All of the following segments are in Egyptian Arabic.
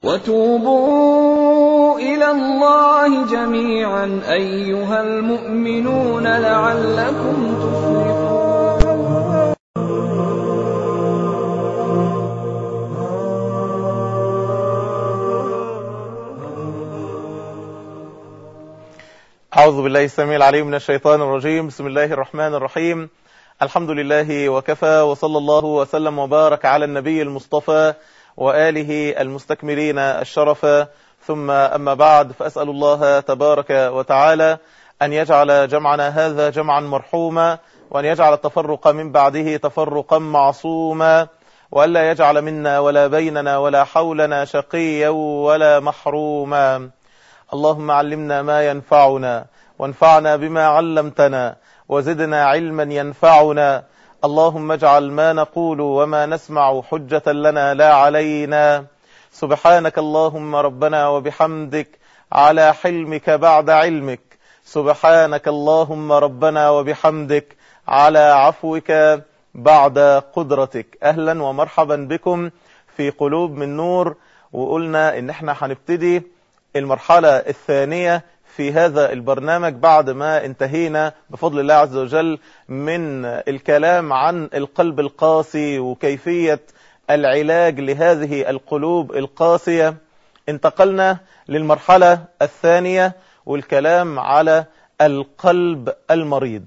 وتوبوا إلى الله جميعا أيها المؤمنون لعلكم تفلحون أعوذ بالله السميع العليم من الشيطان الرجيم بسم الله الرحمن الرحيم الحمد لله وكفى وصلى الله وسلم وبارك على النبي المصطفى وآله المستكملين الشرف ثم أما بعد فأسأل الله تبارك وتعالى أن يجعل جمعنا هذا جمعا مرحوما وأن يجعل التفرق من بعده تفرقا معصوما وألا يجعل منا ولا بيننا ولا حولنا شقيا ولا محروما اللهم علمنا ما ينفعنا وانفعنا بما علمتنا وزدنا علما ينفعنا اللهم اجعل ما نقول وما نسمع حجة لنا لا علينا سبحانك اللهم ربنا وبحمدك على حلمك بعد علمك سبحانك اللهم ربنا وبحمدك على عفوك بعد قدرتك أهلا ومرحبا بكم في قلوب من نور وقلنا ان احنا هنبتدي المرحلة الثانية في هذا البرنامج بعد ما انتهينا بفضل الله عز وجل من الكلام عن القلب القاسي وكيفية العلاج لهذه القلوب القاسية انتقلنا للمرحلة الثانية والكلام على القلب المريض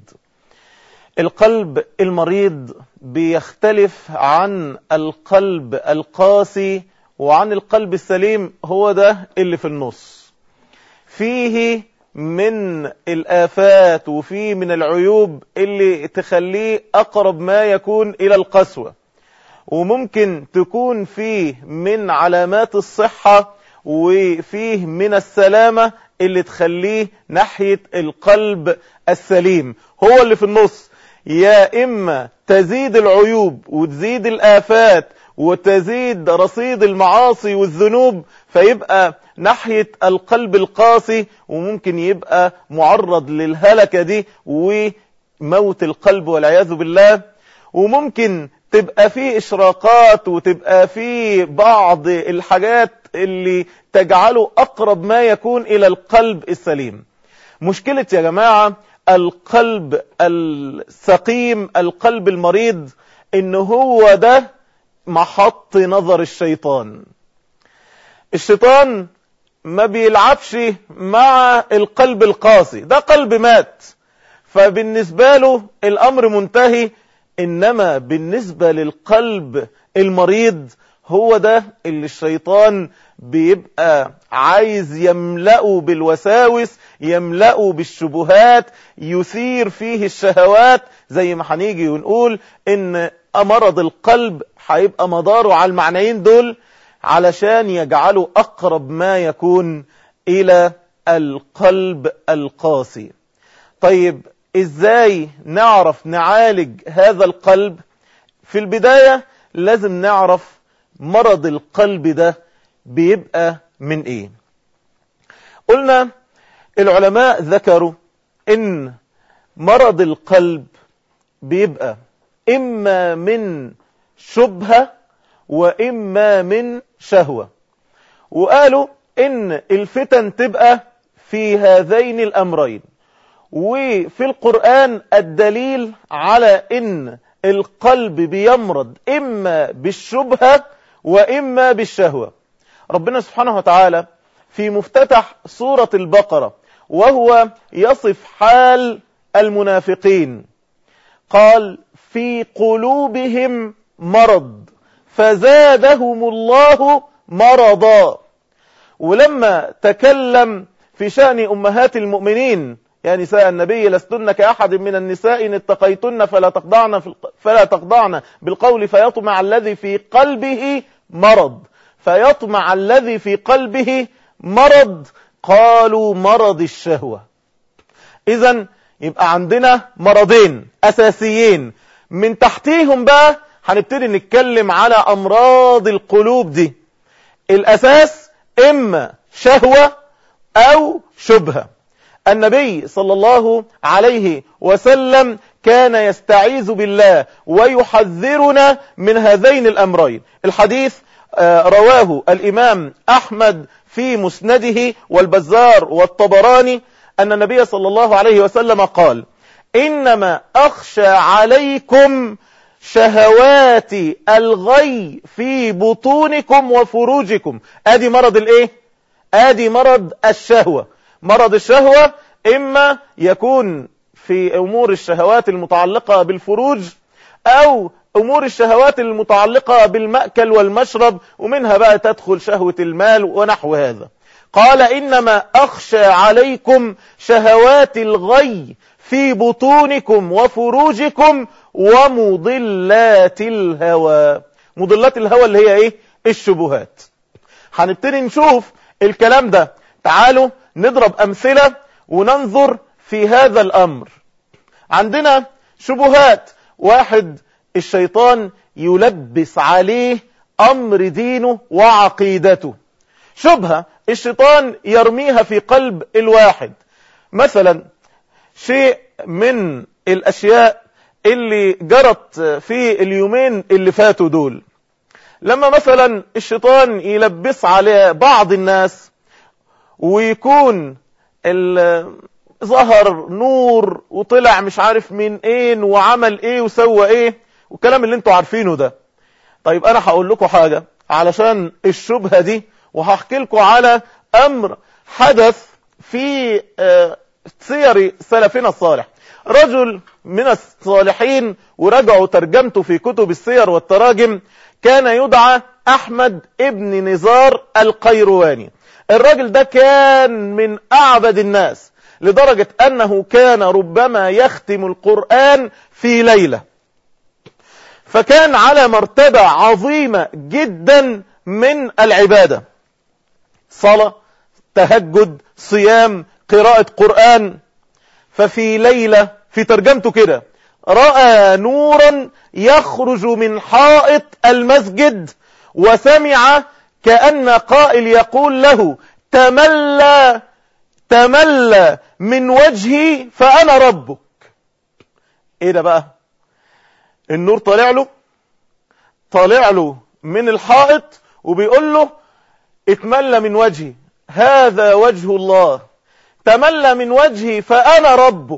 القلب المريض بيختلف عن القلب القاسي وعن القلب السليم هو ده اللي في النص فيه من الآفات وفيه من العيوب اللي تخليه أقرب ما يكون إلى القسوة وممكن تكون فيه من علامات الصحة وفيه من السلامة اللي تخليه ناحية القلب السليم هو اللي في النص يا إما تزيد العيوب وتزيد الآفات وتزيد رصيد المعاصي والذنوب فيبقى ناحية القلب القاسي وممكن يبقى معرض للهلكة دي وموت القلب والعياذ بالله وممكن تبقى فيه إشراقات وتبقى فيه بعض الحاجات اللي تجعله أقرب ما يكون إلى القلب السليم مشكلة يا جماعة القلب السقيم القلب المريض إن هو ده محط نظر الشيطان الشيطان ما بيلعبش مع القلب القاسي ده قلب مات فبالنسبة له الأمر منتهي إنما بالنسبة للقلب المريض هو ده اللي الشيطان بيبقى عايز يملأه بالوساوس يملأه بالشبهات يثير فيه الشهوات زي ما هنيجي ونقول ان مرض القلب هيبقى مداره على المعنيين دول علشان يجعله أقرب ما يكون إلى القلب القاسي طيب إزاي نعرف نعالج هذا القلب في البداية لازم نعرف مرض القلب ده بيبقى من إيه قلنا العلماء ذكروا إن مرض القلب بيبقى إما من شبهة وإما من شهوة وقالوا إن الفتن تبقى في هذين الأمرين وفي القرآن الدليل على إن القلب بيمرض إما بالشبهة وإما بالشهوة ربنا سبحانه وتعالى في مفتتح سورة البقرة وهو يصف حال المنافقين قال في قلوبهم مرض فزادهم الله مرضا ولما تكلم في شأن أمهات المؤمنين يا نساء النبي لستن كأحد من النساء إن اتقيتن فلا تخضعن, فلا تخضعن بالقول فيطمع الذي في قلبه مرض فيطمع الذي في قلبه مرض قالوا مرض الشهوة إذا يبقى عندنا مرضين أساسيين من تحتيهم بقى هنبتدي نتكلم على أمراض القلوب دي الأساس إما شهوة أو شبهة النبي صلى الله عليه وسلم كان يستعيذ بالله ويحذرنا من هذين الأمرين الحديث آه، رواه الإمام أحمد في مسنده والبزار والطبراني أن النبي صلى الله عليه وسلم قال إنما أخشى عليكم شهوات الغي في بطونكم وفروجكم ادي مرض الايه ادي مرض الشهوة مرض الشهوة اما يكون في امور الشهوات المتعلقة بالفروج او امور الشهوات المتعلقة بالمأكل والمشرب ومنها بقى تدخل شهوة المال ونحو هذا قال انما اخشى عليكم شهوات الغي في بطونكم وفروجكم ومضلات الهوى مضلات الهوى اللي هي ايه الشبهات هنبتدي نشوف الكلام ده تعالوا نضرب امثلة وننظر في هذا الامر عندنا شبهات واحد الشيطان يلبس عليه امر دينه وعقيدته شبهة الشيطان يرميها في قلب الواحد مثلا شيء من الاشياء اللي جرت في اليومين اللي فاتوا دول لما مثلا الشيطان يلبس على بعض الناس ويكون ظهر نور وطلع مش عارف من ايه وعمل ايه وسوى ايه والكلام اللي انتوا عارفينه ده طيب انا هقول لكم حاجة علشان الشبهة دي وهحكي لكم على امر حدث في سير سلفنا الصالح رجل من الصالحين ورجعوا ترجمته في كتب السير والتراجم كان يدعى أحمد ابن نزار القيرواني الراجل ده كان من أعبد الناس لدرجة أنه كان ربما يختم القرآن في ليلة فكان على مرتبة عظيمة جدا من العبادة صلاة تهجد صيام قراءة قرآن ففي ليلة في ترجمته كده رأى نورا يخرج من حائط المسجد وسمع كأن قائل يقول له تملى تملى من وجهي فأنا ربك ايه ده بقى النور طالع له طالع له من الحائط وبيقول له اتملى من وجهي هذا وجه الله تملى من وجهي فأنا ربك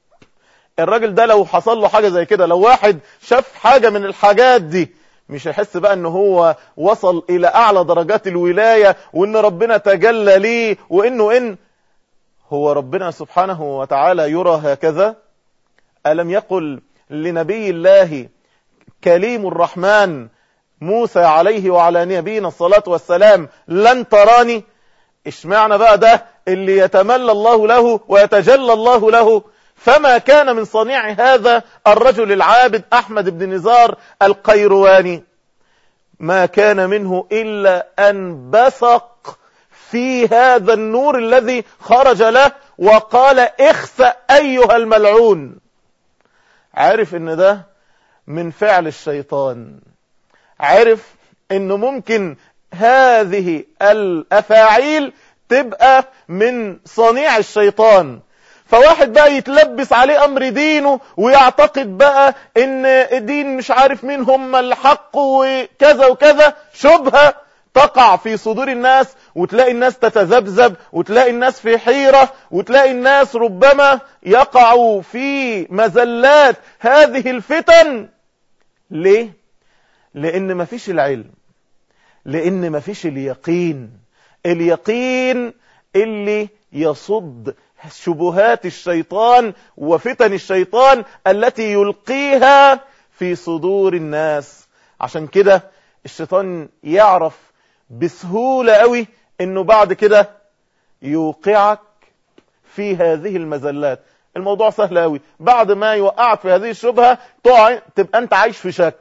الراجل ده لو حصل له حاجة زي كده لو واحد شاف حاجة من الحاجات دي مش هيحس بقى ان هو وصل الى اعلى درجات الولاية وان ربنا تجلى ليه وانه ان هو ربنا سبحانه وتعالى يرى هكذا ألم يقل لنبي الله كليم الرحمن موسى عليه وعلى نبينا الصلاة والسلام لن تراني اشمعنى بقى ده اللي يتملى الله له ويتجلى الله له فما كان من صنيع هذا الرجل العابد أحمد بن نزار القيرواني ما كان منه إلا أن بثق في هذا النور الذي خرج له وقال اخسأ أيها الملعون عارف ان ده من فعل الشيطان عارف انه ممكن هذه الافاعيل تبقى من صنيع الشيطان فواحد بقى يتلبس عليه امر دينه ويعتقد بقى ان الدين مش عارف مين هم الحق وكذا وكذا شبهة تقع في صدور الناس وتلاقي الناس تتذبذب وتلاقي الناس في حيرة وتلاقي الناس ربما يقعوا في مزلات هذه الفتن ليه؟ لان مفيش العلم لان مفيش اليقين اليقين اللي يصد شبهات الشيطان وفتن الشيطان التي يلقيها في صدور الناس عشان كده الشيطان يعرف بسهولة قوي انه بعد كده يوقعك في هذه المزلات الموضوع سهل قوي بعد ما يوقعك في هذه الشبهة تبقى انت عايش في شك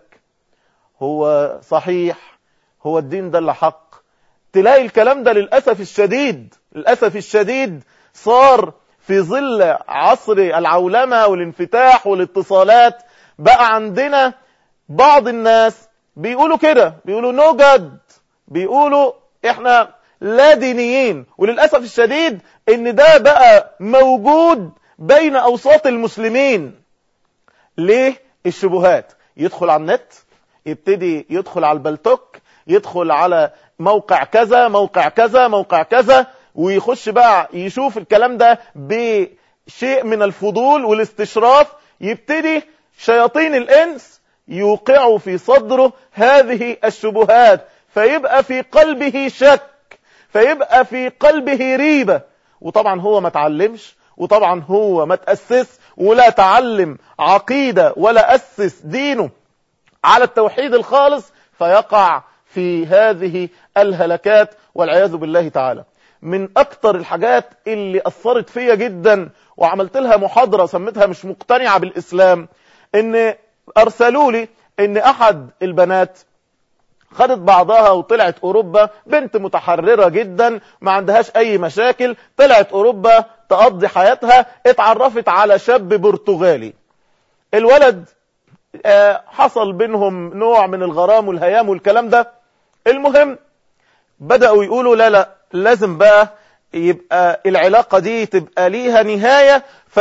هو صحيح هو الدين ده اللي حق تلاقي الكلام ده للأسف الشديد للأسف الشديد صار في ظل عصر العولمة والانفتاح والاتصالات بقى عندنا بعض الناس بيقولوا كده بيقولوا نو جد بيقولوا احنا لا دينيين وللأسف الشديد ان ده بقى موجود بين اوساط المسلمين ليه الشبهات يدخل على النت يبتدي يدخل على البلتوك يدخل على موقع كذا موقع كذا موقع كذا ويخش بقى يشوف الكلام ده بشيء من الفضول والاستشراف يبتدي شياطين الإنس يوقعوا في صدره هذه الشبهات فيبقى في قلبه شك فيبقى في قلبه ريبة وطبعا هو ما تعلمش وطبعا هو ما تأسس ولا تعلم عقيدة ولا أسس دينه على التوحيد الخالص فيقع في هذه الهلكات والعياذ بالله تعالى من أكتر الحاجات اللي أثرت فيا جدا وعملت لها محاضرة سميتها مش مقتنعة بالإسلام إن أرسلوا لي إن أحد البنات خدت بعضها وطلعت أوروبا بنت متحررة جدا ما عندهاش أي مشاكل طلعت أوروبا تقضي حياتها اتعرفت على شاب برتغالي الولد آه، حصل بينهم نوع من الغرام والهيام والكلام ده المهم بدأوا يقولوا لا لا لازم بقى يبقى العلاقة دي تبقى ليها نهاية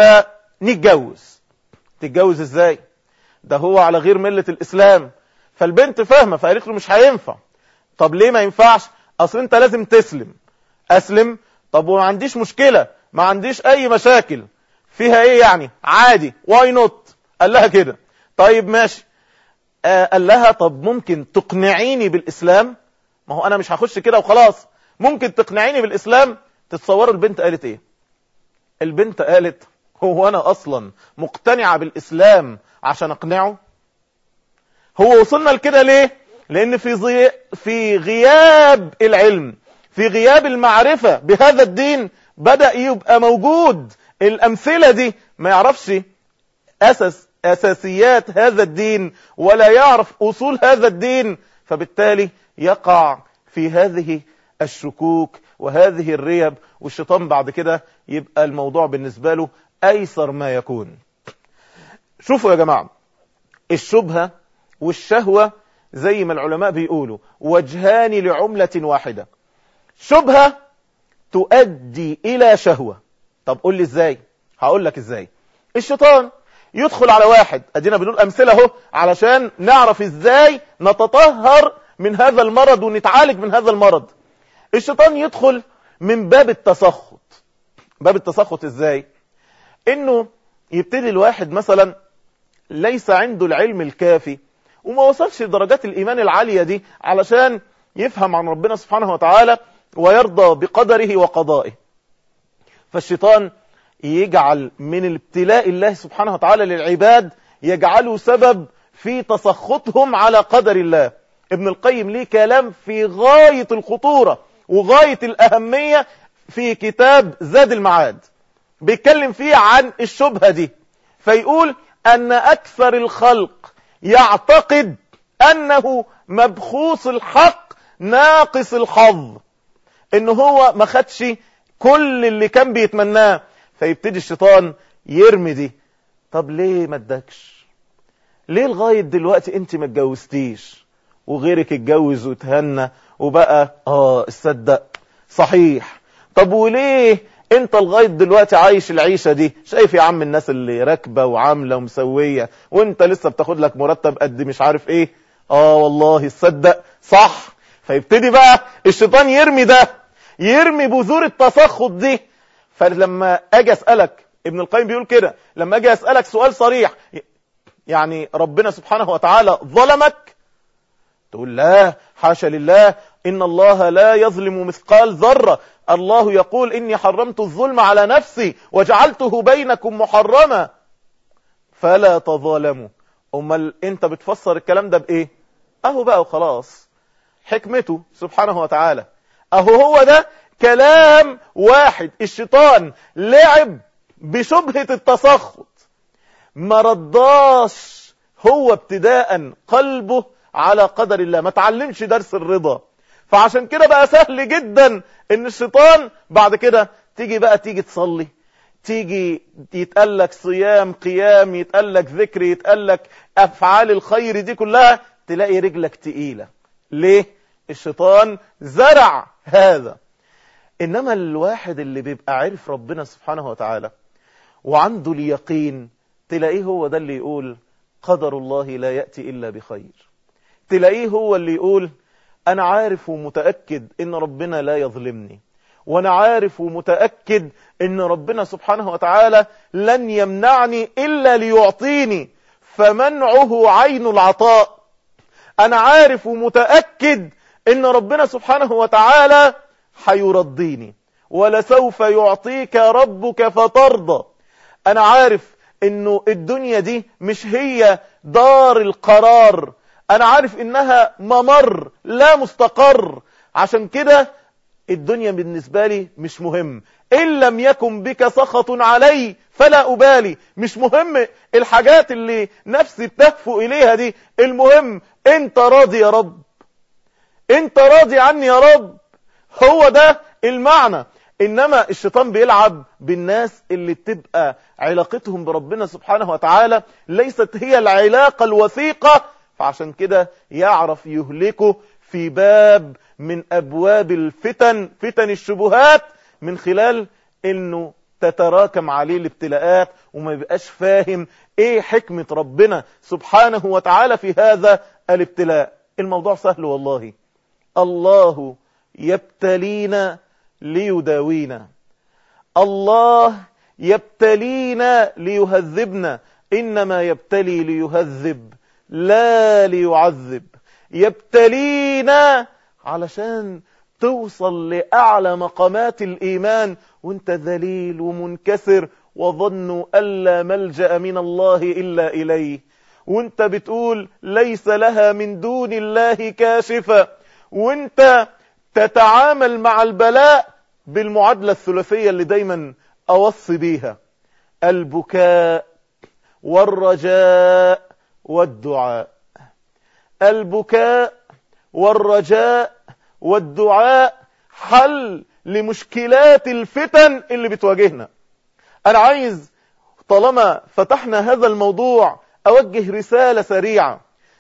فنتجوز تتجوز ازاي ده هو على غير ملة الإسلام فالبنت فاهمة فقالت له مش هينفع طب ليه ما ينفعش اصل انت لازم تسلم اسلم طب وما عنديش مشكلة ما عنديش اي مشاكل فيها ايه يعني عادي واي نوت قال لها كده طيب ماشي آه قال لها طب ممكن تقنعيني بالاسلام ما هو انا مش هخش كده وخلاص ممكن تقنعيني بالاسلام تتصوروا البنت قالت ايه البنت قالت هو انا اصلا مقتنعة بالاسلام عشان اقنعه هو وصلنا لكده ليه لان في زي... في غياب العلم في غياب المعرفة بهذا الدين بدأ يبقى موجود الامثلة دي ما يعرفش اساس اساسيات هذا الدين ولا يعرف اصول هذا الدين فبالتالي يقع في هذه الشكوك وهذه الريب والشيطان بعد كده يبقى الموضوع بالنسبة له ايسر ما يكون شوفوا يا جماعة الشبهة والشهوة زي ما العلماء بيقولوا وجهان لعملة واحدة شبهة تؤدي إلى شهوة طب قول لي ازاي هقول لك ازاي الشيطان يدخل على واحد ادينا بنقول امثله اهو علشان نعرف ازاي نتطهر من هذا المرض ونتعالج من هذا المرض الشيطان يدخل من باب التسخط باب التسخط ازاي انه يبتدي الواحد مثلا ليس عنده العلم الكافي وما وصلش لدرجات الإيمان العالية دي علشان يفهم عن ربنا سبحانه وتعالى ويرضى بقدره وقضائه فالشيطان يجعل من الابتلاء الله سبحانه وتعالى للعباد يجعله سبب في تسخطهم على قدر الله ابن القيم ليه كلام في غاية الخطورة وغاية الأهمية في كتاب زاد المعاد بيتكلم فيه عن الشبهة دي فيقول أن أكثر الخلق يعتقد أنه مبخوص الحق ناقص الحظ إن هو ما خدش كل اللي كان بيتمناه فيبتدي الشيطان يرمي دي طب ليه ما ادكش ليه لغاية دلوقتي انت ما اتجوزتيش وغيرك اتجوز وتهنى وبقى اه صدق صحيح طب وليه انت لغاية دلوقتي عايش العيشة دي شايف يا عم الناس اللي راكبة وعاملة ومسوية وانت لسه بتاخد لك مرتب قد مش عارف ايه اه والله تصدق صح فيبتدي بقى الشيطان يرمي ده يرمي بذور التسخط دي فلما اجي اسألك ابن القيم بيقول كده لما اجي اسألك سؤال صريح يعني ربنا سبحانه وتعالى ظلمك تقول لا حاشا لله إن الله لا يظلم مثقال ذرة الله يقول إني حرمت الظلم على نفسي وجعلته بينكم محرما فلا تظالموا أمال أنت بتفسر الكلام ده بإيه أهو بقى وخلاص حكمته سبحانه وتعالى أهو هو ده كلام واحد الشيطان لعب بشبهة التسخط ما رضاش هو ابتداء قلبه على قدر الله ما تعلمش درس الرضا فعشان كده بقى سهل جدا ان الشيطان بعد كده تيجي بقى تيجي تصلي تيجي يتقلك صيام قيام يتقلك ذكر يتقلك افعال الخير دي كلها تلاقي رجلك تقيلة ليه الشيطان زرع هذا انما الواحد اللي بيبقى عارف ربنا سبحانه وتعالى وعنده اليقين تلاقيه هو ده اللي يقول قدر الله لا يأتي إلا بخير تلاقيه هو اللي يقول انا عارف ومتأكد ان ربنا لا يظلمني وانا عارف ومتأكد ان ربنا سبحانه وتعالى لن يمنعني الا ليعطيني فمنعه عين العطاء انا عارف ومتأكد ان ربنا سبحانه وتعالى حيرضيني ولسوف يعطيك ربك فترضى انا عارف انه الدنيا دي مش هي دار القرار انا عارف انها ممر لا مستقر عشان كده الدنيا بالنسبة لي مش مهم إن لم يكن بك سخط علي فلا أبالي مش مهم الحاجات اللي نفسي بتهفو إليها دي المهم أنت راضي يا رب أنت راضي عني يا رب هو ده المعنى إنما الشيطان بيلعب بالناس اللي تبقى علاقتهم بربنا سبحانه وتعالى ليست هي العلاقة الوثيقة فعشان كده يعرف يهلكه في باب من أبواب الفتن فتن الشبهات من خلال أنه تتراكم عليه الابتلاءات وما يبقاش فاهم ايه حكمة ربنا سبحانه وتعالى في هذا الابتلاء الموضوع سهل والله الله يبتلينا ليداوينا الله يبتلينا ليهذبنا إنما يبتلي ليهذب لا ليعذب يبتلينا علشان توصل لأعلى مقامات الإيمان وانت ذليل ومنكسر وظنوا ألا ملجأ من الله إلا إليه وانت بتقول ليس لها من دون الله كاشفة وانت تتعامل مع البلاء بالمعادلة الثلاثية اللي دايما أوصي بيها البكاء والرجاء والدعاء البكاء والرجاء والدعاء حل لمشكلات الفتن اللي بتواجهنا انا عايز طالما فتحنا هذا الموضوع اوجه رسالة سريعة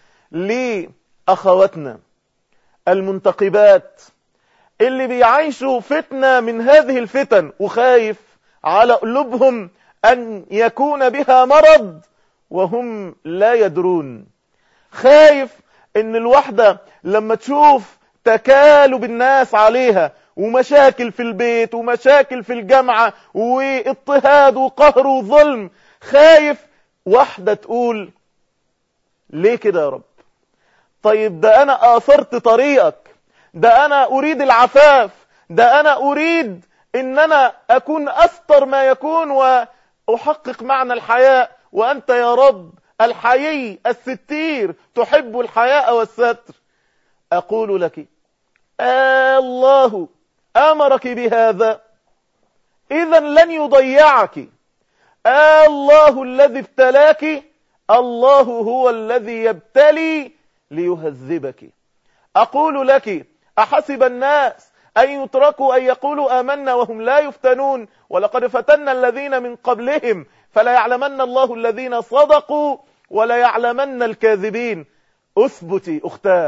لاخواتنا المنتقبات اللي بيعيشوا فتنة من هذه الفتن وخايف على قلوبهم ان يكون بها مرض وهم لا يدرون خايف ان الوحدة لما تشوف تكالب الناس عليها ومشاكل في البيت ومشاكل في الجامعة واضطهاد وقهر وظلم خايف واحدة تقول ليه كده يا رب طيب ده انا اثرت طريقك ده انا اريد العفاف ده انا اريد ان انا اكون استر ما يكون واحقق معنى الحياة وانت يا رب الحيي الستير تحب الحياء والستر أقول لك آه الله أمرك بهذا إذا لن يضيعك آه الله الذي ابتلاك الله هو الذي يبتلي ليهذبك أقول لك أحسب الناس أن يتركوا أن يقولوا آمنا وهم لا يفتنون ولقد فتنا الذين من قبلهم فلا يعلمن الله الذين صدقوا ولا يعلمن الكاذبين أثبتي أختاه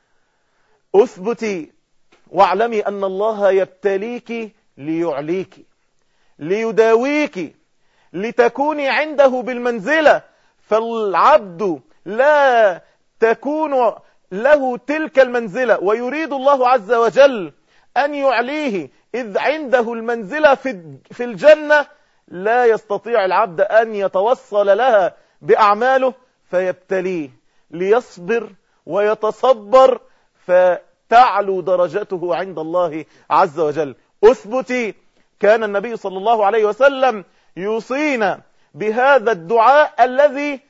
أثبتي واعلمي أن الله يبتليك ليعليك ليداويك لتكوني عنده بالمنزلة فالعبد لا تكون له تلك المنزلة ويريد الله عز وجل أن يعليه إذ عنده المنزلة في الجنة لا يستطيع العبد أن يتوصل لها بأعماله فيبتليه ليصبر ويتصبر فتعلو درجته عند الله عز وجل أثبتي كان النبي صلى الله عليه وسلم يوصينا بهذا الدعاء الذي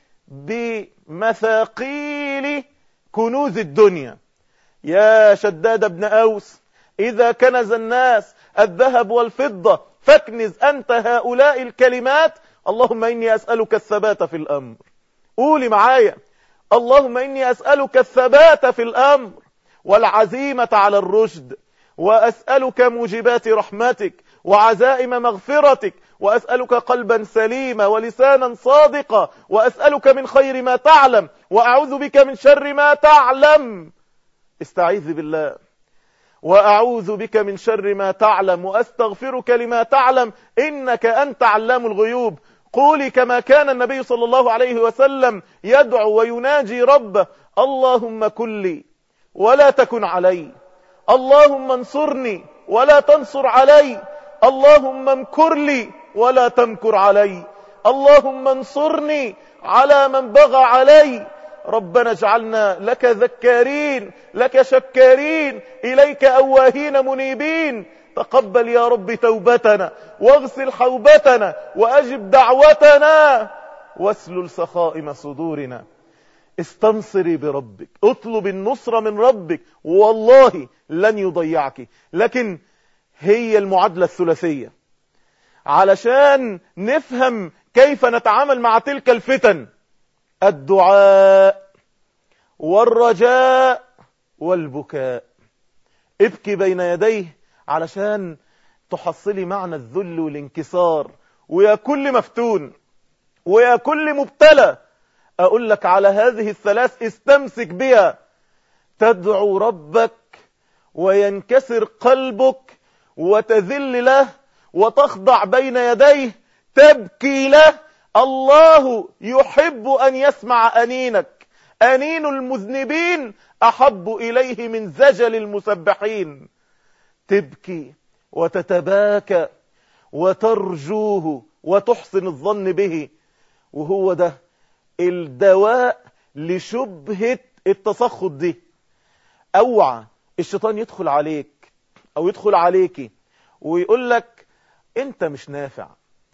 بمثاقيل كنوز الدنيا يا شداد بن أوس إذا كنز الناس الذهب والفضة فاكنز أنت هؤلاء الكلمات اللهم إني أسألك الثبات في الأمر قولي معايا اللهم إني أسألك الثبات في الأمر والعزيمة على الرشد وأسألك موجبات رحمتك وعزائم مغفرتك وأسألك قلبا سليما ولسانا صادقا وأسألك من خير ما تعلم وأعوذ بك من شر ما تعلم استعيذ بالله وأعوذ بك من شر ما تعلم وأستغفرك لما تعلم إنك أنت علام الغيوب قولي كما كان النبي صلى الله عليه وسلم يدعو ويناجي ربه اللهم كن لي ولا تكن علي اللهم انصرني ولا تنصر علي اللهم امكر لي ولا تمكر علي اللهم انصرني على من بغى علي ربنا اجعلنا لك ذكارين لك شكارين إليك أواهين منيبين تقبل يا رب توبتنا واغسل حوبتنا وأجب دعوتنا واسلل سخائم صدورنا استنصري بربك اطلب النصرة من ربك والله لن يضيعك لكن هي المعادلة الثلاثية علشان نفهم كيف نتعامل مع تلك الفتن الدعاء والرجاء والبكاء ابكي بين يديه علشان تحصلي معنى الذل والانكسار ويا كل مفتون ويا كل مبتلى أقول لك على هذه الثلاث استمسك بها تدعو ربك وينكسر قلبك وتذل له وتخضع بين يديه تبكي له الله يحب أن يسمع أنينك أنين المذنبين أحب إليه من زجل المسبحين تبكي وتتباكى وترجوه وتحسن الظن به وهو ده الدواء لشبهة التسخط دي اوعى الشيطان يدخل عليك او يدخل عليكي ويقول لك انت مش نافع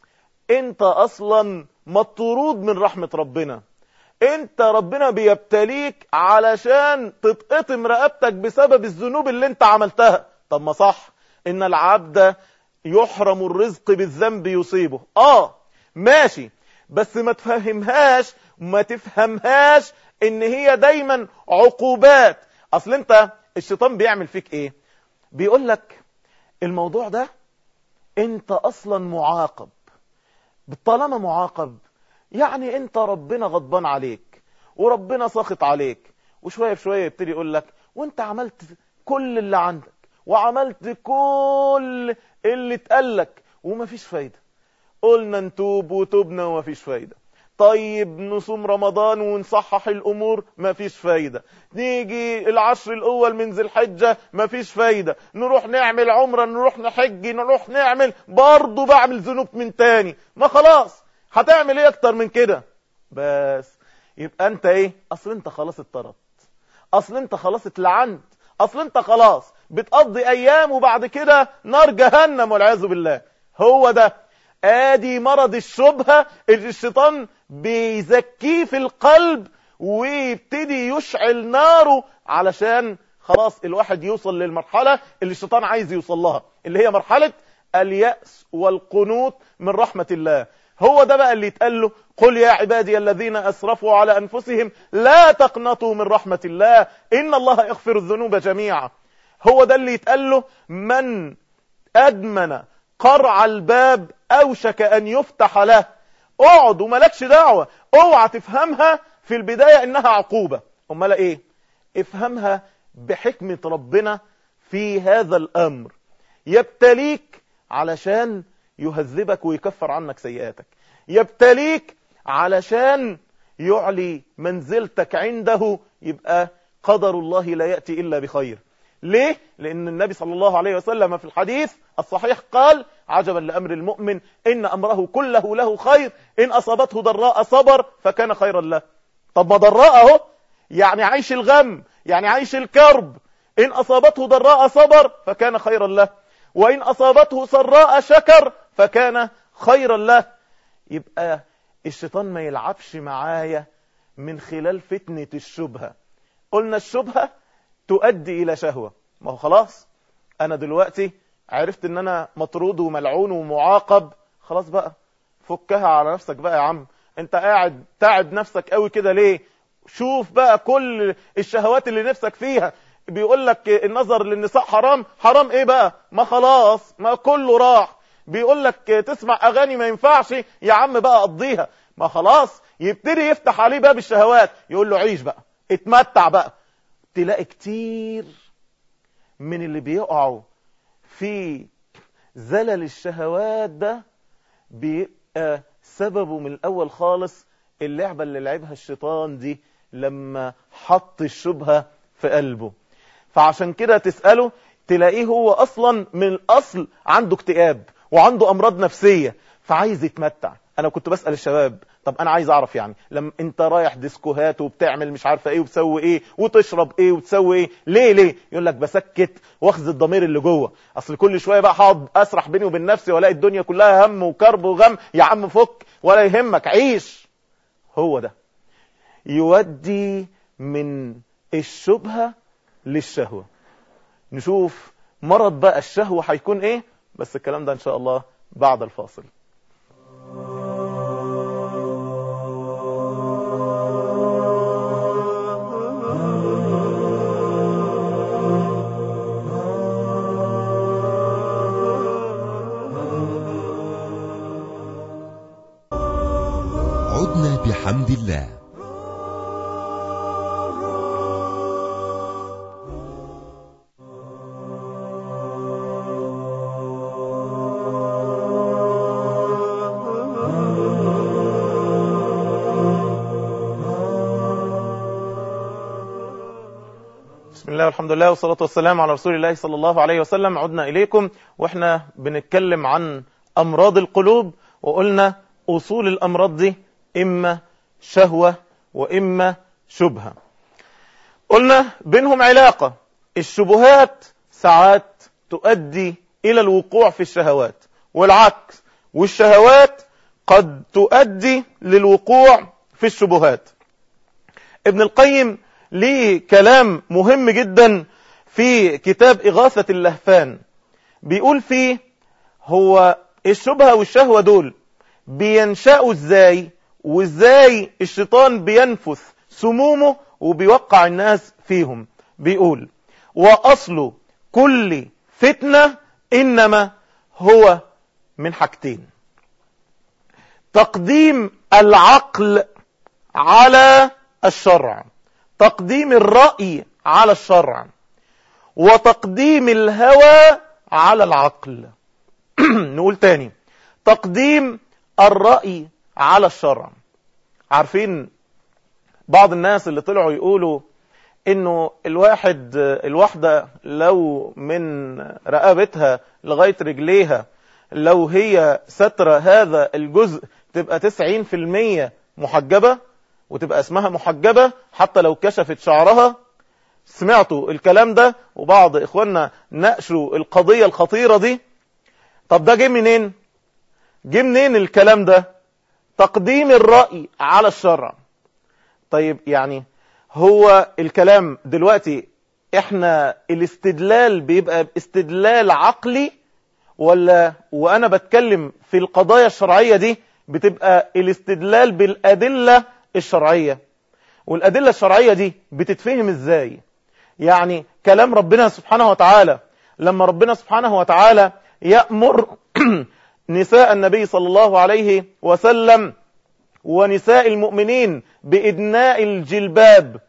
انت اصلا مطرود من رحمة ربنا انت ربنا بيبتليك علشان تتقطم رقبتك بسبب الذنوب اللي انت عملتها طب ما صح ان العبد يحرم الرزق بالذنب يصيبه اه ماشي بس ما تفهمهاش ما تفهمهاش ان هي دايما عقوبات اصل انت الشيطان بيعمل فيك ايه بيقول لك الموضوع ده انت اصلا معاقب طالما معاقب يعني انت ربنا غضبان عليك وربنا ساخط عليك وشوية بشوية يبتدي يقول لك وانت عملت كل اللي عندك وعملت كل اللي اتقالك ومفيش فايدة قلنا نتوب وتوبنا ومفيش فايدة طيب نصوم رمضان ونصحح الامور مفيش فايدة نيجي العشر الاول من ذي الحجة مفيش فايدة نروح نعمل عمرة نروح نحج نروح نعمل برضه بعمل ذنوب من تاني ما خلاص هتعمل ايه اكتر من كده بس يبقى انت ايه اصل انت خلاص اتطردت اصل انت خلاص اتلعنت اصل انت خلاص بتقضي ايام وبعد كده نار جهنم والعياذ بالله هو ده ادي مرض الشبهة اللي الشيطان بيزكيه في القلب ويبتدي يشعل ناره علشان خلاص الواحد يوصل للمرحلة اللي الشيطان عايز يوصل لها اللي هي مرحلة اليأس والقنوط من رحمة الله هو ده بقى اللي يتقال له قل يا عبادي الذين أسرفوا على أنفسهم لا تقنطوا من رحمة الله إن الله يغفر الذنوب جميعا هو ده اللي يتقال له من أدمن قرع الباب أوشك أن يفتح له اقعد وملكش دعوة اوعى تفهمها في البداية إنها عقوبة امال ايه افهمها بحكمة ربنا في هذا الأمر يبتليك علشان يهذبك ويكفر عنك سيئاتك يبتليك علشان يعلي منزلتك عنده يبقى قدر الله لا يأتي إلا بخير ليه؟ لأن النبي صلى الله عليه وسلم في الحديث الصحيح قال عجبا لأمر المؤمن إن أمره كله له خير إن أصابته ضراء صبر فكان خيرا له طب ما ضراء اهو يعني عيش الغم يعني عيش الكرب إن أصابته ضراء صبر فكان خيرا له وإن أصابته سراء شكر فكان خيرا له يبقى الشيطان ما يلعبش معايا من خلال فتنة الشبهة قلنا الشبهة تؤدي إلى شهوة ما هو خلاص أنا دلوقتي عرفت ان انا مطرود وملعون ومعاقب خلاص بقى فكها على نفسك بقى يا عم انت قاعد تعب نفسك قوي كده ليه شوف بقى كل الشهوات اللي نفسك فيها بيقول لك النظر للنساء حرام حرام ايه بقى ما خلاص ما كله راح بيقول لك تسمع اغاني ما ينفعش يا عم بقى قضيها ما خلاص يبتدي يفتح عليه باب الشهوات يقول له عيش بقى اتمتع بقى تلاقي كتير من اللي بيقعوا في زلل الشهوات ده بيبقى سببه من الأول خالص اللعبة اللي لعبها الشيطان دي لما حط الشبهة في قلبه فعشان كده تسأله تلاقيه هو اصلا من الاصل عنده اكتئاب وعنده امراض نفسية فعايز يتمتع انا كنت بسأل الشباب طب انا عايز اعرف يعني لما انت رايح ديسكوهات وبتعمل مش عارفه ايه وبتسوي ايه وتشرب ايه وتسوي ايه ليه ليه يقول لك بسكت واخذ الضمير اللي جوه اصل كل شويه بقى هقعد اسرح بيني وبين نفسي والاقي الدنيا كلها هم وكرب وغم يا عم فك ولا يهمك عيش هو ده يودي من الشبهه للشهوه نشوف مرض بقى الشهوه هيكون ايه بس الكلام ده ان شاء الله بعد الفاصل عدنا بحمد الله بسم الله والحمد لله والصلاة والسلام على رسول الله صلى الله عليه وسلم عدنا إليكم وإحنا بنتكلم عن أمراض القلوب وقلنا أصول الأمراض دي إما شهوة وإما شبهة قلنا بينهم علاقة الشبهات ساعات تؤدي إلى الوقوع في الشهوات والعكس والشهوات قد تؤدي للوقوع في الشبهات ابن القيم ليه كلام مهم جدا في كتاب إغاثة اللهفان بيقول فيه هو الشبهة والشهوة دول بينشأوا ازاي وازاي الشيطان بينفث سمومه وبيوقع الناس فيهم بيقول وأصل كل فتنة إنما هو من حاجتين تقديم العقل على الشرع تقديم الرأي على الشرع وتقديم الهوى على العقل نقول تاني تقديم الرأي على الشرع عارفين بعض الناس اللي طلعوا يقولوا انه الواحد الواحدة لو من رقبتها لغاية رجليها لو هي سترة هذا الجزء تبقى 90% محجبة وتبقى اسمها محجبة حتى لو كشفت شعرها سمعتوا الكلام ده وبعض اخواننا ناقشوا القضية الخطيرة دي طب ده جه منين جه منين الكلام ده تقديم الرأي على الشرع طيب يعني هو الكلام دلوقتي احنا الاستدلال بيبقى استدلال عقلي ولا وانا بتكلم في القضايا الشرعية دي بتبقى الاستدلال بالأدلة الشرعية والأدلة الشرعية دي بتتفهم ازاي يعني كلام ربنا سبحانه وتعالى لما ربنا سبحانه وتعالى يأمر نساء النبي صلى الله عليه وسلم ونساء المؤمنين بإدناء الجلباب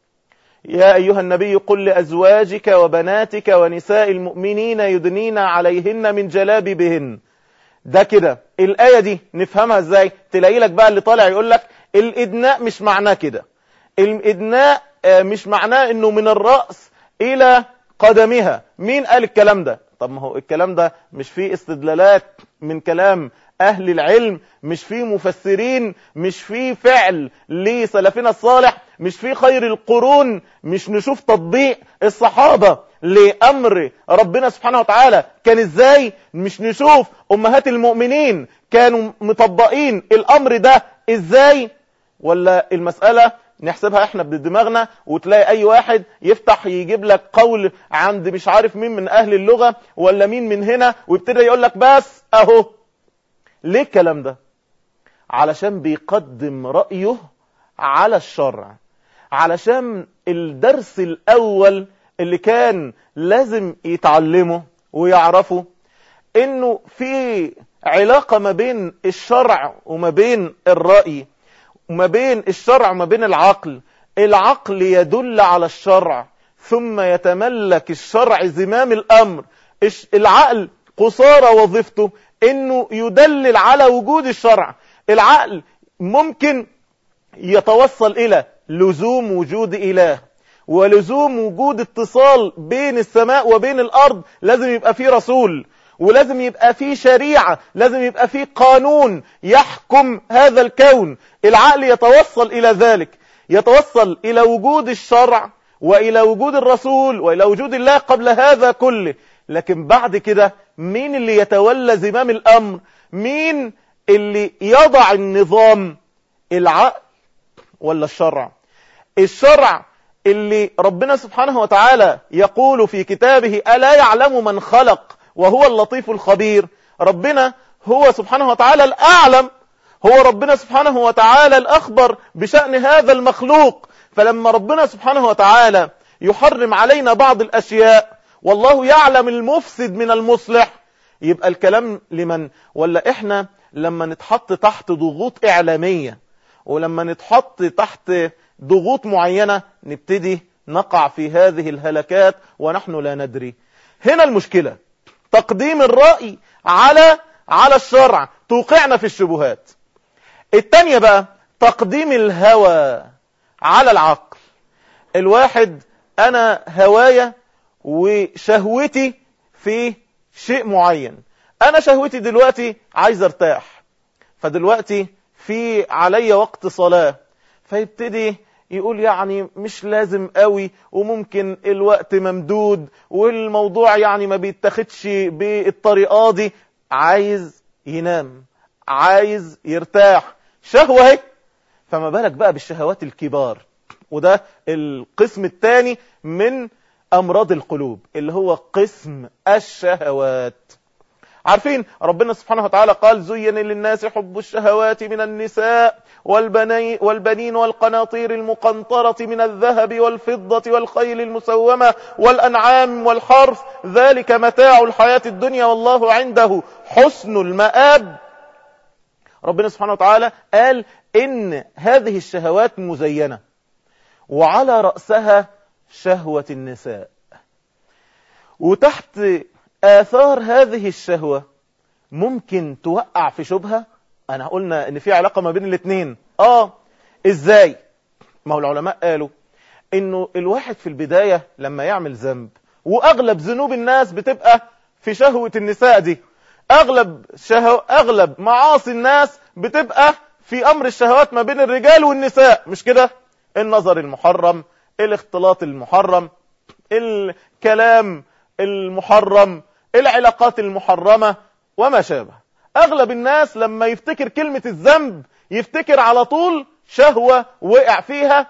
يا أيها النبي قل لأزواجك وبناتك ونساء المؤمنين يدنين عليهن من جلابيبهن ده كده الآية دي نفهمها ازاي تلاقي لك بقى اللي طالع يقول لك الإدناء مش معناه كده الإدناء مش معناه انه من الرأس إلى قدمها مين قال الكلام ده طب ما هو الكلام ده مش فيه استدلالات من كلام أهل العلم مش فيه مفسرين مش فيه فعل لسلفنا الصالح مش فيه خير القرون مش نشوف تطبيق الصحابة لأمر ربنا سبحانه وتعالى كان ازاي مش نشوف أمهات المؤمنين كانوا مطبقين الأمر ده ازاي ولا المسألة نحسبها احنا بدماغنا وتلاقي اي واحد يفتح يجيب لك قول عند مش عارف مين من اهل اللغة ولا مين من هنا ويبتدي يقول لك بس اهو ليه الكلام ده علشان بيقدم رأيه على الشرع علشان الدرس الاول اللي كان لازم يتعلمه ويعرفه انه في علاقة ما بين الشرع وما بين الرأي وما بين الشرع وما بين العقل العقل يدل على الشرع ثم يتملك الشرع زمام الأمر العقل قصارى وظيفته انه يدلل على وجود الشرع العقل ممكن يتوصل الى لزوم وجود اله ولزوم وجود اتصال بين السماء وبين الأرض لازم يبقى فيه رسول ولازم يبقى فيه شريعة لازم يبقى فيه قانون يحكم هذا الكون العقل يتوصل إلى ذلك يتوصل إلى وجود الشرع وإلى وجود الرسول وإلى وجود الله قبل هذا كله لكن بعد كده مين اللي يتولى زمام الأمر مين اللي يضع النظام العقل ولا الشرع الشرع اللي ربنا سبحانه وتعالى يقول في كتابه ألا يعلم من خلق وهو اللطيف الخبير ربنا هو سبحانه وتعالى الأعلم هو ربنا سبحانه وتعالى الأخبر بشأن هذا المخلوق فلما ربنا سبحانه وتعالى يحرم علينا بعض الأشياء والله يعلم المفسد من المصلح يبقى الكلام لمن ولا احنا لما نتحط تحت ضغوط إعلامية ولما نتحط تحت ضغوط معينة نبتدي نقع في هذه الهلكات ونحن لا ندري هنا المشكلة تقديم الرأي على على الشرع توقعنا في الشبهات التانية بقى تقديم الهوى على العقل الواحد انا هوايا وشهوتي في شيء معين انا شهوتي دلوقتي عايز ارتاح فدلوقتي في علي وقت صلاة فيبتدي يقول يعني مش لازم قوي وممكن الوقت ممدود والموضوع يعني ما بيتاخدش بالطريقة دي عايز ينام عايز يرتاح شهوة هي فما بالك بقى بالشهوات الكبار وده القسم الثاني من أمراض القلوب اللي هو قسم الشهوات عارفين ربنا سبحانه وتعالى قال زين للناس حب الشهوات من النساء والبني والبنين والقناطير المقنطرة من الذهب والفضة والخيل المسومة والأنعام والحرث ذلك متاع الحياة الدنيا والله عنده حسن المآب ربنا سبحانه وتعالى قال إن هذه الشهوات مزينة وعلى رأسها شهوة النساء وتحت آثار هذه الشهوة ممكن توقع في شبهة أنا قلنا إن في علاقة ما بين الاثنين آه إزاي ما هو العلماء قالوا إنه الواحد في البداية لما يعمل ذنب وأغلب ذنوب الناس بتبقى في شهوة النساء دي أغلب شهو أغلب معاصي الناس بتبقى في أمر الشهوات ما بين الرجال والنساء مش كده النظر المحرم الاختلاط المحرم الكلام المحرم العلاقات المحرمة وما شابه اغلب الناس لما يفتكر كلمة الذنب يفتكر على طول شهوة وقع فيها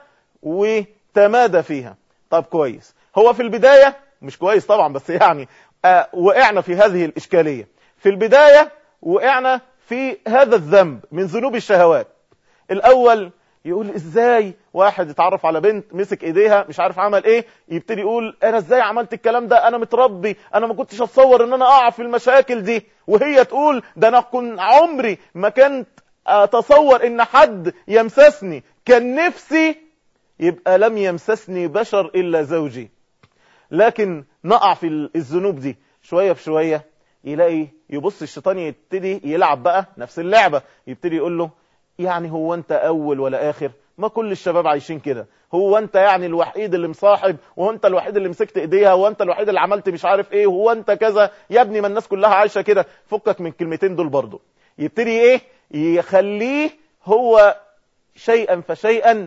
وتمادى فيها طب كويس هو في البداية مش كويس طبعا بس يعني آه وقعنا في هذه الإشكالية في البداية وقعنا في هذا الذنب من ذنوب الشهوات الأول يقول ازاي واحد يتعرف على بنت مسك ايديها مش عارف عمل ايه يبتدي يقول انا ازاي عملت الكلام ده انا متربي انا ما كنتش اتصور ان انا اقع في المشاكل دي وهي تقول ده انا كنت عمري ما كنت اتصور ان حد يمسسني كان نفسي يبقى لم يمسسني بشر الا زوجي لكن نقع في الذنوب دي شوية بشوية يلاقي يبص الشيطان يبتدي يلعب بقى نفس اللعبة يبتدي يقول له يعني هو انت اول ولا اخر ما كل الشباب عايشين كده هو انت يعني الوحيد اللي مصاحب وهو انت الوحيد اللي مسكت ايديها وهو انت الوحيد اللي عملت مش عارف ايه وهو انت كذا يا ابني ما الناس كلها عايشة كده فكك من الكلمتين دول برضو يبتدي ايه يخليه هو شيئا فشيئا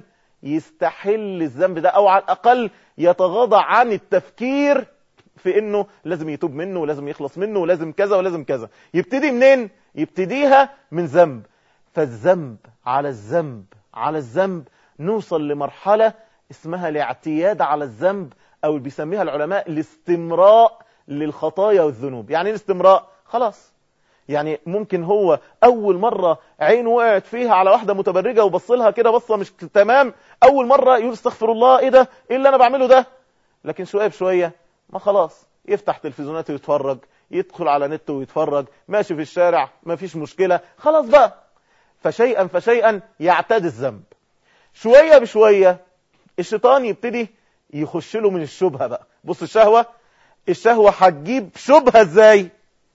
يستحل الذنب ده او على الاقل يتغاضى عن التفكير في انه لازم يتوب منه ولازم يخلص منه ولازم كذا ولازم كذا يبتدي منين يبتديها من ذنب فالذنب على الذنب على الذنب نوصل لمرحلة اسمها الاعتياد على الذنب او اللي بيسميها العلماء الاستمراء للخطايا والذنوب يعني ايه الاستمراء خلاص يعني ممكن هو اول مرة عينه وقعت فيها على واحدة متبرجة وبص لها كده بصة مش تمام اول مرة يقول استغفر الله ايه ده ايه اللي انا بعمله ده لكن شوية بشوية ما خلاص يفتح تلفزيونات ويتفرج يدخل على نت ويتفرج ماشي في الشارع ما فيش مشكلة خلاص بقى فشيئا فشيئا يعتاد الذنب شوية بشوية الشيطان يبتدي يخش له من الشبهة بقى بص الشهوة الشهوة هتجيب شبهة ازاي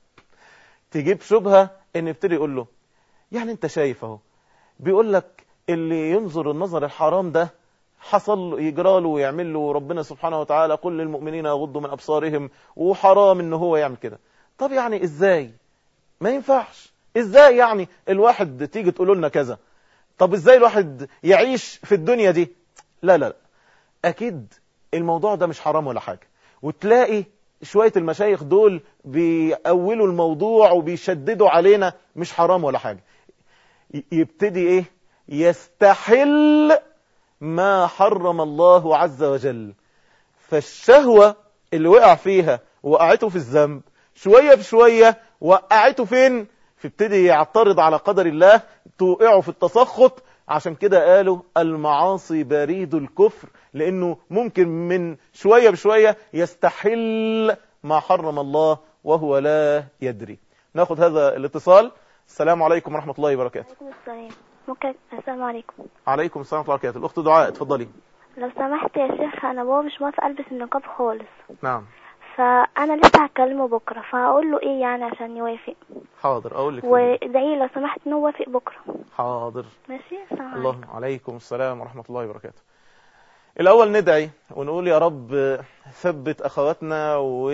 تجيب شبهة ان يبتدي يقول له يعني انت شايف اهو بيقول لك اللي ينظر النظر الحرام ده حصل له يجرى له ويعمل له ربنا سبحانه وتعالى قل للمؤمنين يغضوا من أبصارهم وحرام إن هو يعمل كده طب يعني إزاي ما ينفعش إزاي يعني الواحد تيجي تقولوا لنا كذا طب إزاي الواحد يعيش في الدنيا دي لا لا لا أكيد الموضوع ده مش حرام ولا حاجة وتلاقي شوية المشايخ دول بيأولوا الموضوع وبيشددوا علينا مش حرام ولا حاجة ي- يبتدي ايه يستحل ما حرم الله عز وجل فالشهوة اللي وقع فيها وقعته في الذنب شوية بشوية وقعته فين فابتدي يعترض على قدر الله توقعه في التسخط عشان كده قالوا المعاصي بريد الكفر لانه ممكن من شوية بشوية يستحل ما حرم الله وهو لا يدري ناخد هذا الاتصال السلام عليكم ورحمة الله وبركاته عليكم السلام ممكن السلام عليكم عليكم السلام ورحمة الله وبركاته الأخت دعاء اتفضلي لو سمحت يا شيخ انا بابا مش موافق البس النقاب خالص نعم فانا لسه هكلمه بكره فهقول له ايه يعني عشان يوافق حاضر أقول لك وادعي لو سمحت انه يوافق بكره حاضر ماشي السلام عليكم الله عليكم السلام ورحمة الله وبركاته الأول ندعي ونقول يا رب ثبت أخواتنا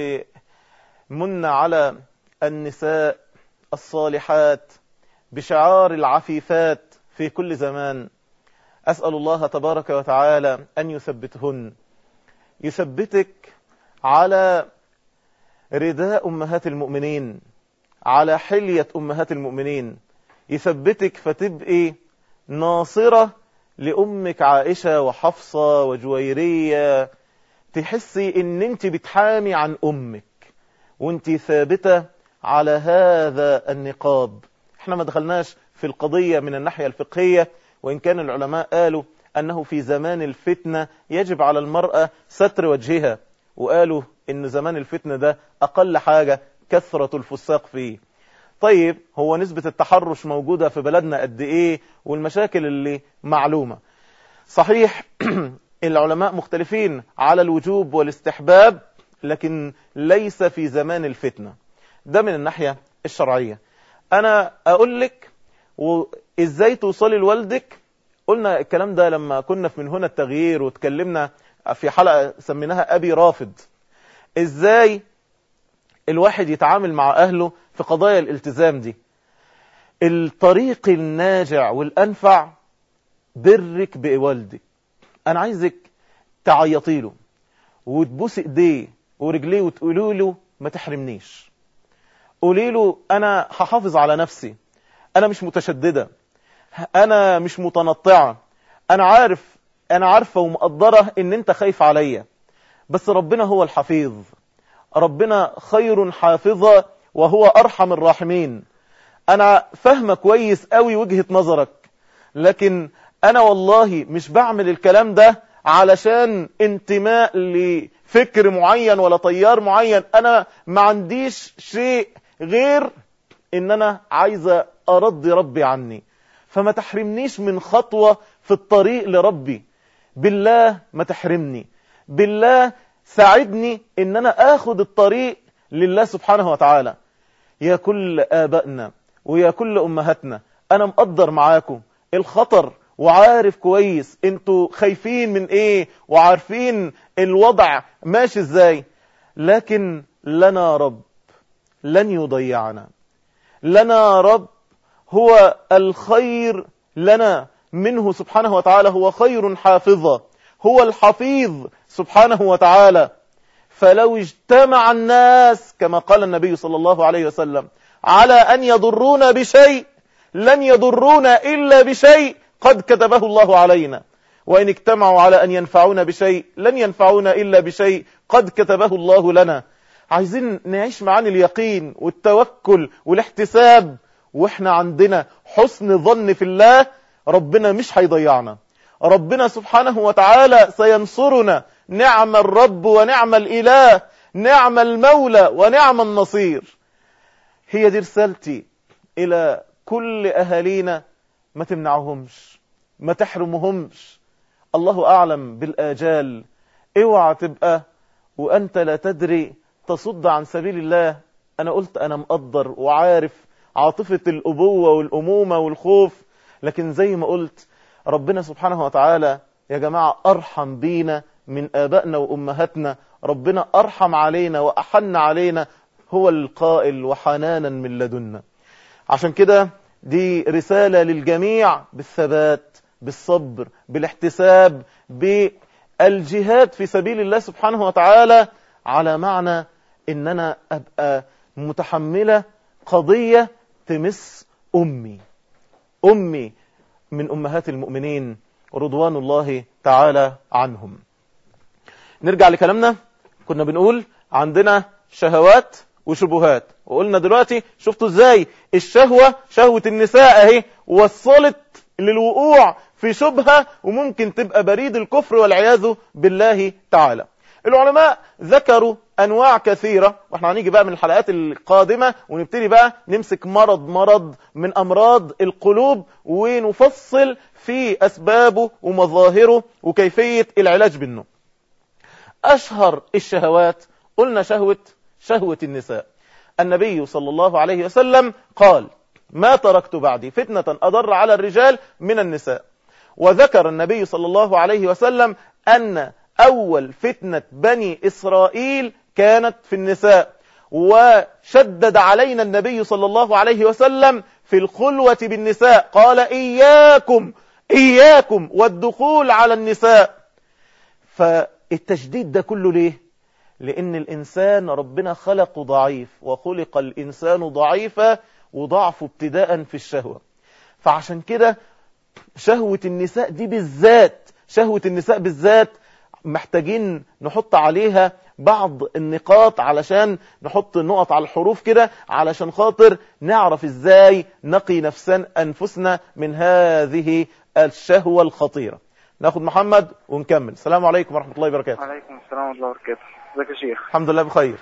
ومن على النساء الصالحات بشعار العفيفات في كل زمان أسأل الله تبارك وتعالى أن يثبتهن يثبتك على رداء أمهات المؤمنين على حلية أمهات المؤمنين يثبتك فتبقي ناصرة لأمك عائشة وحفصة وجويرية تحسي ان انت بتحامي عن أمك وانت ثابتة على هذا النقاب احنا ما دخلناش في القضية من الناحية الفقهية وإن كان العلماء قالوا أنه في زمان الفتنة يجب على المرأة ستر وجهها وقالوا إن زمان الفتنة ده أقل حاجة كثرة الفساق فيه طيب هو نسبة التحرش موجودة في بلدنا قد إيه والمشاكل اللي معلومة صحيح العلماء مختلفين على الوجوب والاستحباب لكن ليس في زمان الفتنة ده من الناحية الشرعية أنا أقول لك وإزاي توصلي لوالدك قلنا الكلام ده لما كنا في من هنا التغيير وتكلمنا في حلقة سميناها أبي رافض إزاي الواحد يتعامل مع أهله في قضايا الالتزام دي الطريق الناجع والأنفع برك بوالدك أنا عايزك تعيطي له وتبوس ايديه ورجليه وتقولوا له ما تحرمنيش قولي له أنا هحافظ على نفسي أنا مش متشددة أنا مش متنطعة أنا عارف أنا عارفة ومقدرة إن أنت خايف عليا بس ربنا هو الحفيظ ربنا خير حافظة وهو أرحم الراحمين أنا فاهمة كويس قوي وجهة نظرك لكن أنا والله مش بعمل الكلام ده علشان انتماء لفكر معين ولا طيار معين أنا ما عنديش شيء غير إن أنا عايزة أرضي ربي عني فما تحرمنيش من خطوة في الطريق لربي بالله ما تحرمني بالله ساعدني ان انا اخد الطريق لله سبحانه وتعالى يا كل آبائنا ويا كل أمهاتنا أنا مقدر معاكم الخطر وعارف كويس انتوا خايفين من ايه وعارفين الوضع ماشي ازاي لكن لنا رب لن يضيعنا لنا رب هو الخير لنا منه سبحانه وتعالى هو خير حافظا هو الحفيظ سبحانه وتعالى فلو اجتمع الناس كما قال النبي صلى الله عليه وسلم على أن يضرونا بشيء لن يضرونا إلا بشيء قد كتبه الله علينا وإن اجتمعوا على أن ينفعونا بشيء لن ينفعونا إلا بشيء قد كتبه الله لنا عايزين نعيش معاني اليقين والتوكل والاحتساب واحنا عندنا حسن ظن في الله ربنا مش هيضيعنا ربنا سبحانه وتعالى سينصرنا نعم الرب ونعم الإله نعم المولى ونعم النصير هي دي رسالتي إلى كل أهالينا ما تمنعهمش ما تحرمهمش الله أعلم بالآجال اوعى تبقى وأنت لا تدري تصد عن سبيل الله أنا قلت أنا مقدر وعارف عاطفة الأبوة والأمومة والخوف لكن زي ما قلت ربنا سبحانه وتعالى يا جماعة أرحم بينا من آبائنا وأمهاتنا ربنا أرحم علينا وأحن علينا هو القائل وحنانا من لدنا عشان كده دي رسالة للجميع بالثبات بالصبر بالاحتساب بالجهاد في سبيل الله سبحانه وتعالى على معنى ان انا ابقى متحملة قضية تمس امي امي من امهات المؤمنين رضوان الله تعالى عنهم نرجع لكلامنا كنا بنقول عندنا شهوات وشبهات وقلنا دلوقتي شفتوا ازاي الشهوة شهوة النساء اهي وصلت للوقوع في شبهة وممكن تبقى بريد الكفر والعياذ بالله تعالى العلماء ذكروا انواع كثيرة واحنا هنيجي بقى من الحلقات القادمة ونبتدي بقى نمسك مرض مرض من امراض القلوب ونفصل في اسبابه ومظاهره وكيفية العلاج منه اشهر الشهوات قلنا شهوة شهوة النساء النبي صلى الله عليه وسلم قال ما تركت بعدي فتنة أضر على الرجال من النساء وذكر النبي صلى الله عليه وسلم أن أول فتنة بني إسرائيل كانت في النساء وشدد علينا النبي صلى الله عليه وسلم في الخلوة بالنساء قال إياكم إياكم والدخول على النساء فالتشديد ده كله ليه لأن الإنسان ربنا خلقه ضعيف وخلق الإنسان ضعيفا وضعفه ابتداء في الشهوة فعشان كده شهوة النساء دي بالذات شهوة النساء بالذات محتاجين نحط عليها بعض النقاط علشان نحط النقط على الحروف كده علشان خاطر نعرف ازاي نقي نفسنا انفسنا من هذه الشهوة الخطيرة ناخد محمد ونكمل السلام عليكم ورحمة الله وبركاته وعليكم السلام ورحمة الله وبركاته ازيك يا شيخ الحمد لله بخير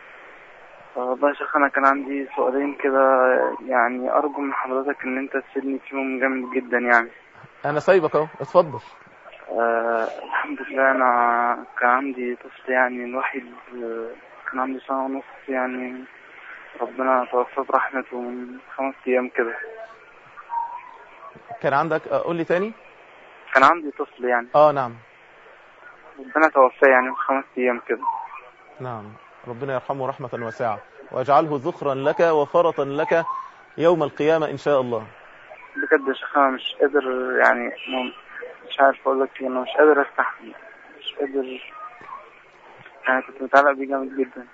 والله يا شيخ انا كان عندي سؤالين كده يعني ارجو من حضرتك ان انت تفيدني فيهم جامد جدا يعني انا سايبك اهو اتفضل آه الحمد لله انا كان عندي طفل يعني الوحيد آه، كان عندي سنة ونص يعني ربنا توفى برحمته من خمس ايام كده كان عندك آه، قول لي تاني كان عندي طفل يعني اه نعم ربنا توفاه يعني من خمس ايام كده نعم ربنا يرحمه رحمة واسعة واجعله ذخرا لك وفرطا لك يوم القيامة إن شاء الله بجد يا شيخ انا مش قادر يعني م- مش عارف اقول لك ايه انا مش قادر استحمل مش قادر يعني كنت متعلق بيه جامد جدا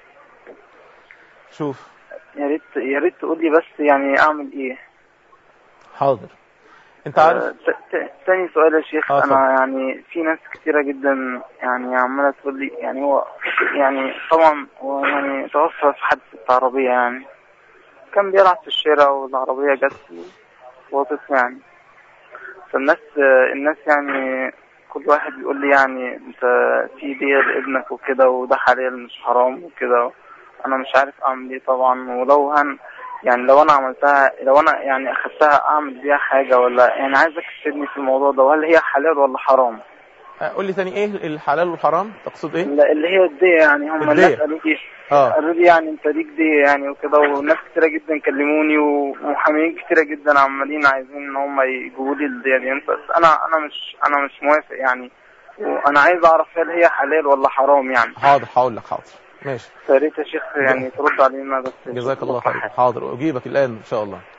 شوف يا ريت يا ريت تقول لي بس يعني اعمل ايه حاضر انت عارف آه، ت- ت- تاني سؤال يا شيخ آه، انا يعني في ناس كتيرة جدا يعني عمالة تقول لي يعني هو يعني طبعا هو يعني توفى في حادثة عربية يعني كان بيلعب في الشارع والعربية جت وطت يعني فالناس آه، الناس يعني كل واحد بيقول لي يعني انت في دية لابنك وكده وده حلال مش حرام وكده انا مش عارف اعمل ايه طبعا ولو هن يعني لو انا عملتها لو انا يعني اخدتها اعمل بيها حاجة ولا يعني عايزك تفيدني في الموضوع ده وهل هي حلال ولا حرام آه، قول لي تاني ايه الحلال والحرام تقصد ايه لا، اللي هي الدية يعني هم الدية. الناس قالوا لي اه قالوا لي يعني انت ليك دية يعني وكده وناس كتيرة جدا كلموني ومحامين كتيرة جدا عمالين عايزين ان هم يجيبوا لي الدية دي بس انا انا مش انا مش موافق يعني وانا عايز اعرف هل هي حلال ولا حرام يعني حاضر هقول لك حاضر ماشي فيا ريت يا شيخ يعني ترد علينا بس جزاك الله خير حاضر اجيبك الان ان شاء الله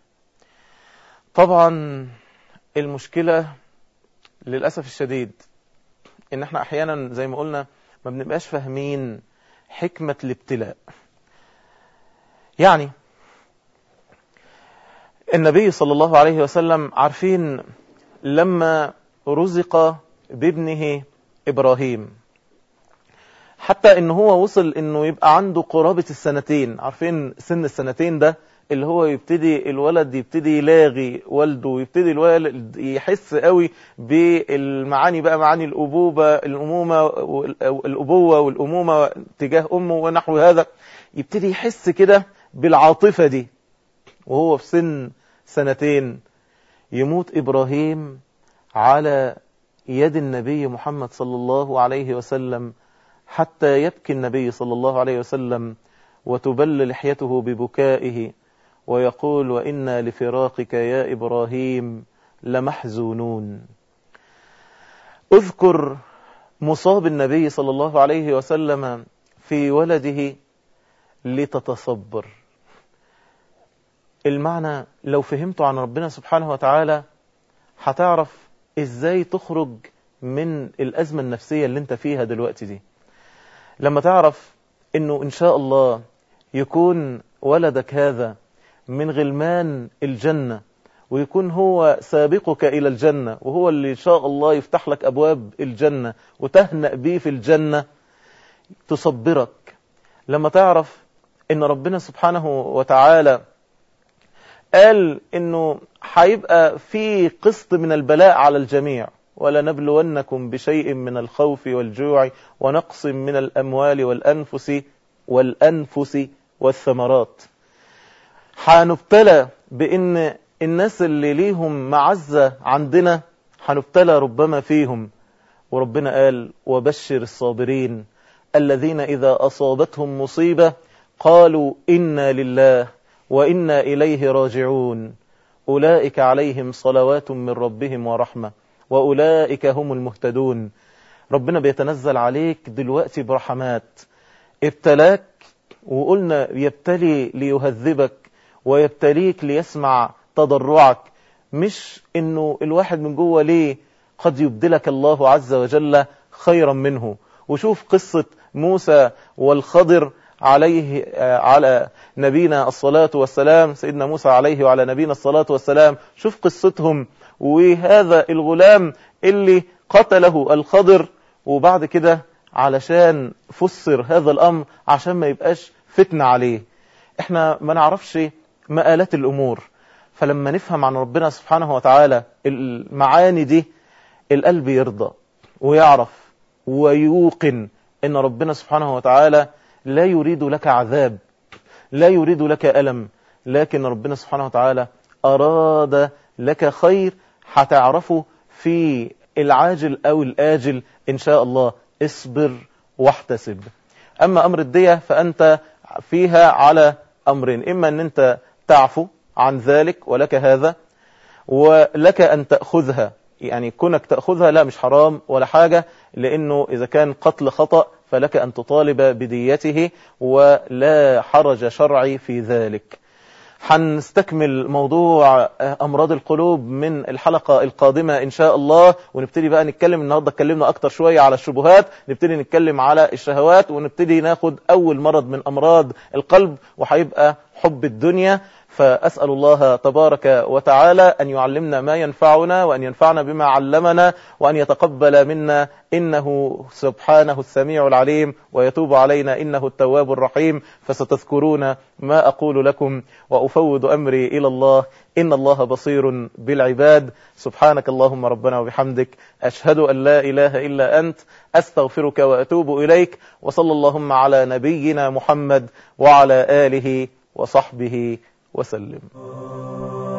طبعا المشكلة للأسف الشديد ان احنا احيانا زي ما قلنا ما بنبقاش فاهمين حكمة الابتلاء يعني النبي صلى الله عليه وسلم عارفين لما رزق بابنه إبراهيم حتى ان هو وصل انه يبقى عنده قرابة السنتين عارفين سن السنتين ده اللي هو يبتدي الولد يبتدي يلاغي والده ويبتدي الولد يحس قوي بالمعاني بقى معاني الأبوبة الأمومة والأبوة والأمومة تجاه أمه ونحو هذا يبتدي يحس كده بالعاطفة دي وهو في سن سنتين يموت إبراهيم على يد النبي محمد صلى الله عليه وسلم حتى يبكي النبي صلى الله عليه وسلم وتبل لحيته ببكائه ويقول وإنا لفراقك يا إبراهيم لمحزونون اذكر مصاب النبي صلى الله عليه وسلم في ولده لتتصبر المعنى لو فهمته عن ربنا سبحانه وتعالى هتعرف ازاي تخرج من الأزمة النفسية اللي انت فيها دلوقتي دي لما تعرف انه ان شاء الله يكون ولدك هذا من غلمان الجنة ويكون هو سابقك إلى الجنة وهو اللي إن شاء الله يفتح لك أبواب الجنة وتهنأ بيه في الجنة تصبرك لما تعرف ان ربنا سبحانه وتعالى قال انه هيبقى في قسط من البلاء على الجميع ولنبلونكم بشيء من الخوف والجوع ونقص من الأموال والأنفس والأنفس والثمرات هنبتلى بأن الناس اللي ليهم معزة عندنا هنبتلى ربما فيهم وربنا قال وبشر الصابرين الذين إذا أصابتهم مصيبة قالوا إنا لله وإنا إليه راجعون أولئك عليهم صلوات من ربهم ورحمة وأولئك هم المهتدون ربنا بيتنزل عليك دلوقتي برحمات ابتلاك وقلنا يبتلي ليهذبك ويبتليك ليسمع تضرعك مش انه الواحد من جوه ليه قد يبدلك الله عز وجل خيرا منه وشوف قصة موسى والخضر عليه على نبينا الصلاة والسلام سيدنا موسى عليه وعلى نبينا الصلاة والسلام شوف قصتهم وهذا الغلام اللي قتله الخضر وبعد كده علشان فسر هذا الأمر عشان ما يبقاش فتنة عليه احنا ما نعرفش مآلات الأمور فلما نفهم عن ربنا سبحانه وتعالى المعاني دي القلب يرضى ويعرف ويوقن ان ربنا سبحانه وتعالى لا يريد لك عذاب لا يريد لك ألم لكن ربنا سبحانه وتعالى أراد لك خير هتعرفه في العاجل أو الآجل إن شاء الله اصبر واحتسب أما أمر الدية فأنت فيها على أمرين إما أن أنت تعفو عن ذلك ولك هذا ولك أن تأخذها يعني كونك تأخذها لا مش حرام ولا حاجة لأنه إذا كان قتل خطأ فلك أن تطالب بديته ولا حرج شرعي في ذلك هنستكمل موضوع أمراض القلوب من الحلقة القادمة إن شاء الله ونبتدي بقى نتكلم النهاردة اتكلمنا أكتر شوية على الشبهات نبتدي نتكلم على الشهوات ونبتدي ناخد أول مرض من أمراض القلب وهيبقى حب الدنيا فأسأل الله تبارك وتعالى أن يعلمنا ما ينفعنا وأن ينفعنا بما علمنا وأن يتقبل منا إنه سبحانه السميع العليم ويتوب علينا إنه التواب الرحيم فستذكرون ما أقول لكم وأفوض أمري إلى الله إن الله بصير بالعباد سبحانك اللهم ربنا وبحمدك أشهد أن لا إله إلا أنت أستغفرك وأتوب إليك وصلى اللهم على نبينا محمد وعلى آله وصحبه وسلم